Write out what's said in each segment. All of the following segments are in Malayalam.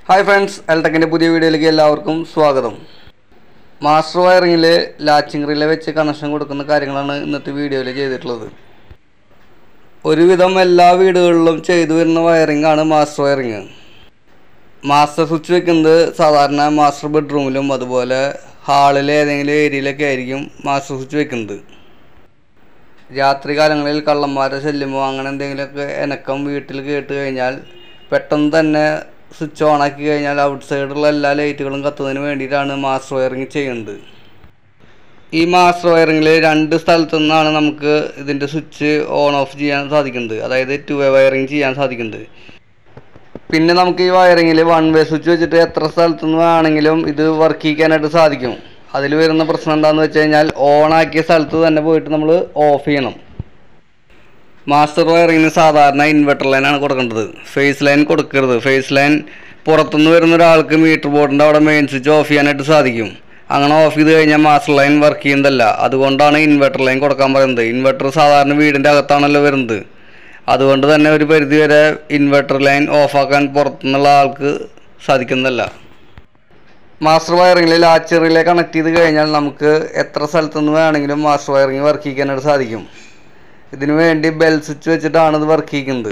ഹായ് ഫ്രണ്ട്സ് എൽടെക്കിൻ്റെ പുതിയ വീഡിയോയിലേക്ക് എല്ലാവർക്കും സ്വാഗതം മാസ്റ്റർ വയറിങ്ങിൽ ലാച്ചിങ് റിലേ വെച്ച് കണക്ഷൻ കൊടുക്കുന്ന കാര്യങ്ങളാണ് ഇന്നത്തെ വീഡിയോയിൽ ചെയ്തിട്ടുള്ളത് ഒരുവിധം എല്ലാ വീടുകളിലും ചെയ്തു വരുന്ന വയറിംഗ് ആണ് മാസ്റ്റർ വയറിങ് മാസ്റ്റർ സ്വിച്ച് വെക്കുന്നത് സാധാരണ മാസ്റ്റർ ബെഡ്റൂമിലും അതുപോലെ ഹാളിൽ ഏതെങ്കിലും ഏരിയയിലൊക്കെ ആയിരിക്കും മാസ്റ്റർ സ്വിച്ച് വെക്കുന്നത് രാത്രി കാലങ്ങളിൽ കള്ളന്മാരെ ശല്യമോ അങ്ങനെ എന്തെങ്കിലുമൊക്കെ എനക്കം വീട്ടിൽ കേട്ട് കഴിഞ്ഞാൽ പെട്ടെന്ന് തന്നെ സ്വിച്ച് ഓൺ ആക്കി കഴിഞ്ഞാൽ ഔട്ട് സൈഡിലുള്ള എല്ലാ ലൈറ്റുകളും കത്തുന്നതിന് വേണ്ടിയിട്ടാണ് മാസ്റ്റർ വയറിങ് ചെയ്യുന്നത് ഈ മാസ്റ്റർ വയറിങ്ങിൽ രണ്ട് സ്ഥലത്തു നിന്നാണ് നമുക്ക് ഇതിൻ്റെ സ്വിച്ച് ഓൺ ഓഫ് ചെയ്യാൻ സാധിക്കുന്നത് അതായത് ടു വേ വയറിങ് ചെയ്യാൻ സാധിക്കുന്നത് പിന്നെ നമുക്ക് ഈ വയറിങ്ങിൽ വൺ വേ സ്വിച്ച് വെച്ചിട്ട് എത്ര സ്ഥലത്തു നിന്ന് വേണമെങ്കിലും ഇത് വർക്ക് ചെയ്യിക്കാനായിട്ട് സാധിക്കും അതിൽ വരുന്ന പ്രശ്നം എന്താണെന്ന് വെച്ച് കഴിഞ്ഞാൽ ഓൺ ആക്കിയ സ്ഥലത്ത് തന്നെ പോയിട്ട് നമ്മൾ ഓഫ് ചെയ്യണം മാസ്റ്റർ വയറിങ്ങിന് സാധാരണ ഇൻവെർട്ടർ ലൈനാണ് കൊടുക്കേണ്ടത് ഫേസ് ലൈൻ കൊടുക്കരുത് ഫേസ് ലൈൻ പുറത്തുനിന്ന് വരുന്ന ഒരാൾക്ക് മീറ്റർ ബോർഡിൻ്റെ അവിടെ മെയിൻ സ്വിച്ച് ഓഫ് ചെയ്യാനായിട്ട് സാധിക്കും അങ്ങനെ ഓഫ് ചെയ്ത് കഴിഞ്ഞാൽ മാസ്റ്റർ ലൈൻ വർക്ക് ചെയ്യുന്നതല്ല അതുകൊണ്ടാണ് ഇൻവെർട്ടർ ലൈൻ കൊടുക്കാൻ പറയുന്നത് ഇൻവെർട്ടർ സാധാരണ വീടിൻ്റെ അകത്താണല്ലോ വരുന്നത് അതുകൊണ്ട് തന്നെ ഒരു പരിധി വരെ ഇൻവെർട്ടർ ലൈൻ ഓഫാക്കാൻ പുറത്തുനിന്നുള്ള ആൾക്ക് സാധിക്കുന്നതല്ല മാസ്റ്റർ വയറിങ്ങിൽ ലാച്ച് റിലേ കണക്ട് ചെയ്ത് കഴിഞ്ഞാൽ നമുക്ക് എത്ര സ്ഥലത്തു നിന്ന് വേണമെങ്കിലും മാസ്റ്റർ വയറിങ് വർക്ക് ചെയ്യിക്കാനായിട്ട് സാധിക്കും ഇതിനു വേണ്ടി ബെൽ സ്വിച്ച് വെച്ചിട്ടാണ് ഇത് വർക്ക് ചെയ്യുന്നത്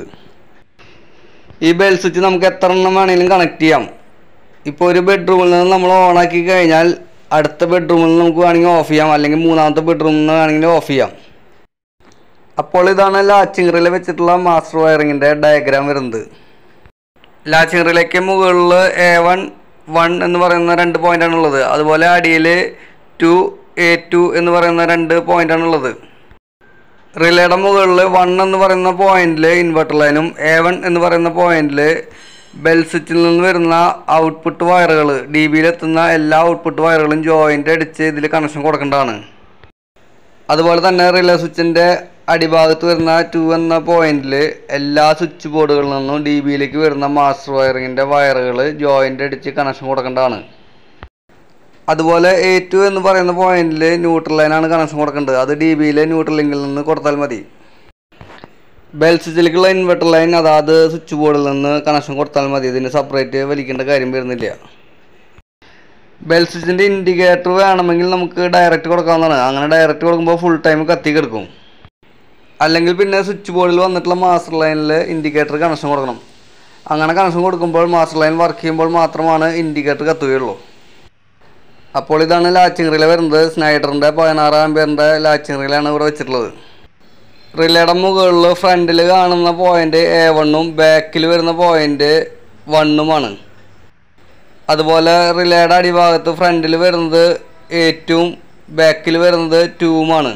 ഈ ബെൽ സ്വിച്ച് നമുക്ക് എത്ര എണ്ണം വേണമെങ്കിലും കണക്ട് ചെയ്യാം ഇപ്പോൾ ഒരു ബെഡ്റൂമിൽ നിന്ന് നമ്മൾ ഓണാക്കി കഴിഞ്ഞാൽ അടുത്ത ബെഡ്റൂമിൽ നിന്ന് നമുക്ക് വേണമെങ്കിൽ ഓഫ് ചെയ്യാം അല്ലെങ്കിൽ മൂന്നാമത്തെ ബെഡ്റൂമിൽ നിന്ന് വേണമെങ്കിൽ ഓഫ് ചെയ്യാം അപ്പോൾ ഇതാണ് ലാച്ചിങ് റിലേ വെച്ചിട്ടുള്ള മാസ്റ്റർ വയറിങ്ങിൻ്റെ ഡയഗ്രാം വരുന്നത് ലാച്ചിങ് റിലേക്ക് മുകളിൽ എ വൺ വൺ എന്ന് പറയുന്ന രണ്ട് പോയിൻ്റാണ് ഉള്ളത് അതുപോലെ അടിയിൽ ടു എ ടു എന്ന് പറയുന്ന രണ്ട് പോയിൻ്റാണ് ഉള്ളത് റിലേയുടെ മുകളിൽ വൺ എന്ന് പറയുന്ന പോയിന്റിൽ ഇൻവെർട്ടർ ലൈനും എ വൺ എന്ന് പറയുന്ന പോയിന്റിൽ ബെൽ സ്വിച്ചിൽ നിന്ന് വരുന്ന ഔട്ട്പുട്ട് വയറുകൾ ഡി ബിയിൽ എത്തുന്ന എല്ലാ ഔട്ട്പുട്ട് വയറുകളും ജോയിൻ്റ് അടിച്ച് ഇതിൽ കണക്ഷൻ കൊടുക്കേണ്ടതാണ് അതുപോലെ തന്നെ റിലേ സ്വിച്ചിൻ്റെ അടിഭാഗത്ത് വരുന്ന ടു എന്ന പോയിന്റിൽ എല്ലാ സ്വിച്ച് ബോർഡുകളിൽ നിന്നും ഡി ബിയിലേക്ക് വരുന്ന മാസ്റ്റർ വയറിങ്ങിൻ്റെ വയറുകൾ ജോയിൻ്റ് അടിച്ച് കണക്ഷൻ കൊടുക്കേണ്ടതാണ് അതുപോലെ എ ടു എന്ന് പറയുന്ന പോയിന്റിൽ ന്യൂട്രൽ ലൈനാണ് കണക്ഷൻ കൊടുക്കേണ്ടത് അത് ഡി ബിയിലെ ന്യൂട്രൽ ലിങ്കിൽ നിന്ന് കൊടുത്താൽ മതി ബെൽ സ്വിച്ചിലേക്കുള്ള ഇൻവെർട്ടർ ലൈൻ അതാത് സ്വിച്ച് ബോർഡിൽ നിന്ന് കണക്ഷൻ കൊടുത്താൽ മതി ഇതിന് സെപ്പറേറ്റ് വലിക്കേണ്ട കാര്യം വരുന്നില്ല ബെൽ സ്വിച്ചിൻ്റെ ഇൻഡിക്കേറ്റർ വേണമെങ്കിൽ നമുക്ക് ഡയറക്റ്റ് കൊടുക്കാവുന്നതാണ് അങ്ങനെ ഡയറക്റ്റ് കൊടുക്കുമ്പോൾ ഫുൾ ടൈം കത്തി കിടക്കും അല്ലെങ്കിൽ പിന്നെ സ്വിച്ച് ബോർഡിൽ വന്നിട്ടുള്ള മാസ്റ്റർ ലൈനിൽ ഇൻഡിക്കേറ്റർ കണക്ഷൻ കൊടുക്കണം അങ്ങനെ കണക്ഷൻ കൊടുക്കുമ്പോൾ മാസ്റ്റർ ലൈൻ വർക്ക് ചെയ്യുമ്പോൾ മാത്രമാണ് ഇൻഡിക്കേറ്റർ കത്തുകയുള്ളൂ അപ്പോൾ ഇതാണ് ലാച്ചിങ് റിലേ വരുന്നത് സ്നൈഡറിൻ്റെ പതിനാറ് ആംബിയറിൻ്റെ ലാച്ചിങ് റിലാണ് ഇവിടെ വെച്ചിട്ടുള്ളത് റിലേയുടെ മുകളിൽ ഫ്രണ്ടിൽ കാണുന്ന പോയിന്റ് എ വണ്ണും ബാക്കിൽ വരുന്ന പോയിന്റ് വണ്ണുമാണ് അതുപോലെ റിലേയുടെ അടിഭാഗത്ത് ഫ്രണ്ടിൽ വരുന്നത് എറ്റും ബാക്കിൽ വരുന്നത് ടൂവുമാണ്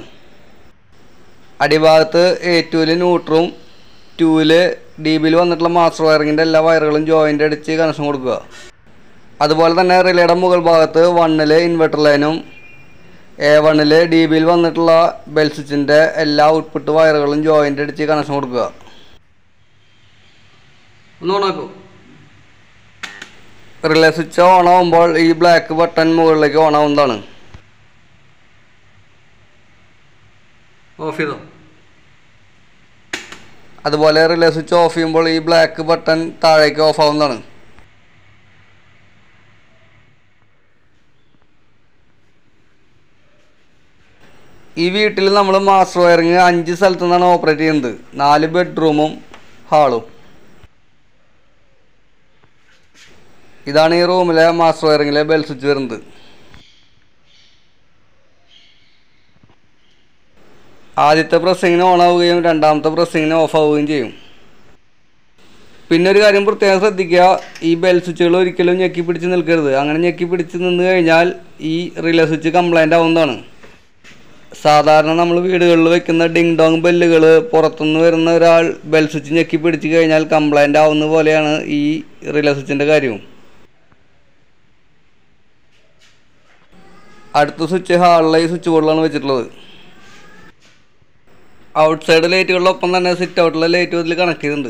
അടിഭാഗത്ത് എ ടുവിൽ ന്യൂട്രും ടൂവിൽ ഡി ബിയിൽ വന്നിട്ടുള്ള മാസ്റ്റർ വയറിങ്ങിൻ്റെ എല്ലാ വയറുകളും ജോയിൻ്റ് അടിച്ച് കണക്ഷൻ കൊടുക്കുക അതുപോലെ തന്നെ റിലേയുടെ മുകൾ ഭാഗത്ത് വണ്ണിൽ ഇൻവെർട്ടർ ലൈനും എ വണ്ണിൽ ഡി ബിയിൽ വന്നിട്ടുള്ള ബെൽ സ്വിച്ചിൻ്റെ എല്ലാ ഔട്ട്പുട്ട് വയറുകളും ജോയിൻ്റ് അടിച്ച് കണക്ഷൻ കൊടുക്കുക ഒന്ന് ഓണാക്കൂ റിലേ സ്വിച്ച് ഓൺ ആവുമ്പോൾ ഈ ബ്ലാക്ക് ബട്ടൺ മുകളിലേക്ക് ഓൺ ആവുന്നതാണ് ഓഫ് ചെയ്തോ അതുപോലെ റിലേ സ്വിച്ച് ഓഫ് ചെയ്യുമ്പോൾ ഈ ബ്ലാക്ക് ബട്ടൺ താഴേക്ക് ഓഫ് ആവുന്നതാണ് ഈ വീട്ടിൽ നമ്മൾ മാസ്റ്റർ വയറിങ് അഞ്ച് സ്ഥലത്തു നിന്നാണ് ഓപ്പറേറ്റ് ചെയ്യുന്നത് നാല് ബെഡ്റൂമും ഹാളും ഇതാണ് ഈ റൂമിലെ മാസ്റ്റർ വയറിങ്ങിലെ ബെൽ സ്വിച്ച് വരുന്നത് ആദ്യത്തെ പ്രസ്സിങ്ങിന് ഓൺ ആവുകയും രണ്ടാമത്തെ പ്രസ്സിങ്ങിന് ഓഫ് ആവുകയും ചെയ്യും പിന്നെ ഒരു കാര്യം പ്രത്യേകം ശ്രദ്ധിക്കുക ഈ ബെൽ സ്വിച്ചുകൾ ഒരിക്കലും ഞെക്കി പിടിച്ച് നിൽക്കരുത് അങ്ങനെ ഞെക്കി പിടിച്ച് നിന്ന് കഴിഞ്ഞാൽ ഈ റിലേ സ്വിച്ച് കംപ്ലൈൻ്റ് ആവുന്നതാണ് സാധാരണ നമ്മൾ വീടുകളിൽ വെക്കുന്ന ഡിങ് ഡോങ് ബെല്ലുകൾ പുറത്തുനിന്ന് വരുന്ന ഒരാൾ ബെൽ സ്വിച്ച് ഞെക്കി പിടിച്ച് കഴിഞ്ഞാൽ കംപ്ലൈൻ്റ് ആവുന്ന പോലെയാണ് ഈ റിലേ സ്വിച്ചിൻ്റെ കാര്യവും അടുത്ത സ്വിച്ച് ഹാളിലെ ഈ സ്വിച്ച് ബോർഡിലാണ് വെച്ചിട്ടുള്ളത് ഔട്ട് സൈഡ് ലൈറ്റുകളിലൊപ്പം തന്നെ സിറ്റ് ഔട്ടിലെ ലൈറ്റ് ഇതിൽ കണക്ട് ചെയ്തിട്ടുണ്ട്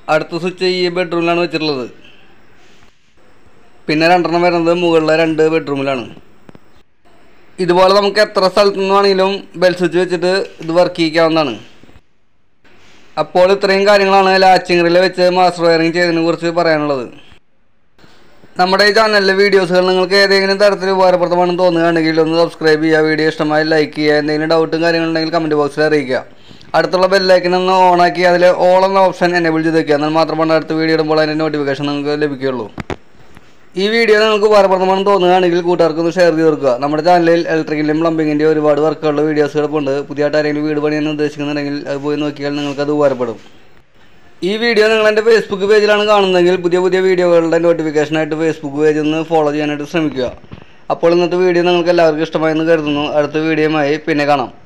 അടുത്ത സ്വിച്ച് ഈ ബെഡ്റൂമിലാണ് വെച്ചിട്ടുള്ളത് പിന്നെ രണ്ടെണ്ണം വരുന്നത് മുകളിലെ രണ്ട് ബെഡ്റൂമിലാണ് ഇതുപോലെ നമുക്ക് എത്ര സ്ഥലത്തു നിന്ന് വേണമെങ്കിലും ബെൽ സ്വിച്ച് വെച്ചിട്ട് ഇത് വർക്ക് ചെയ്യിക്കാവുന്നതാണ് അപ്പോൾ ഇത്രയും കാര്യങ്ങളാണ് ലാച്ചിങ് റിലേ വെച്ച് മാസ്റ്റർ വയറിംഗ് ചെയ്തതിനെ കുറിച്ച് പറയാനുള്ളത് നമ്മുടെ ഈ ചാനലിലെ വീഡിയോസുകൾ നിങ്ങൾക്ക് ഏതെങ്കിലും തരത്തിൽ ഉപകാരപ്രദമാണെന്ന് തോന്നുകയാണെങ്കിൽ ഒന്ന് സബ്സ്ക്രൈബ് ചെയ്യുക വീഡിയോ ഇഷ്ടമായി ലൈക്ക് ചെയ്യുക എന്തെങ്കിലും ഡൗട്ടും കാര്യങ്ങളുണ്ടെങ്കിൽ കമൻറ്റ് ബോക്സിൽ അറിയിക്കുക അടുത്തുള്ള ബെല്ലൈക്കൻ ഒന്ന് ഓണാക്കി അതിൽ ഓൾ എന്ന ഓപ്ഷൻ എനേബിൾ ചെയ്ത് വെക്കുക എന്നാൽ മാത്രമാണ് അടുത്ത വീഡിയോ ഇടുമ്പോൾ അതിൻ്റെ നോട്ടിഫിക്കേഷൻ നിങ്ങൾക്ക് ലഭിക്കുകയുള്ളൂ ഈ വീഡിയോ നിങ്ങൾക്ക് ഉപകാരപ്രദമാണെന്ന് തോന്നുകയാണെങ്കിൽ കൂട്ടുകാർക്ക് ഒന്ന് ഷെയർ ചെയ്ത് കൊടുക്കുക നമ്മുടെ ചാനലിൽ ഇലക്ട്രിക്കലിൻ്റെയും പ്ലംബിങ്ങിൻ്റെയും ഒരുപാട് വർക്കുകളുടെ വീഡിയോസ് കിടപ്പുണ്ട് പുതിയതായിട്ട് ആരെങ്കിലും വീട് പണിയാൻ ഉദ്ദേശിക്കുന്നുണ്ടെങ്കിൽ അത് പോയി നോക്കിയാൽ നിങ്ങൾക്ക് അത് ഉപകാരപ്പെടും ഈ വീഡിയോ നിങ്ങൾ എൻ്റെ ഫേസ്ബുക്ക് പേജിലാണ് കാണുന്നതെങ്കിൽ പുതിയ പുതിയ വീഡിയോകളുടെ നോട്ടിഫിക്കേഷനായിട്ട് ഫേസ്ബുക്ക് പേജിൽ നിന്ന് ഫോളോ ചെയ്യാനായിട്ട് ശ്രമിക്കുക അപ്പോൾ ഇന്നത്തെ വീഡിയോ നിങ്ങൾക്ക് എല്ലാവർക്കും ഇഷ്ടമായെന്ന് കരുതുന്നു അടുത്ത വീഡിയോയുമായി പിന്നെ കാണാം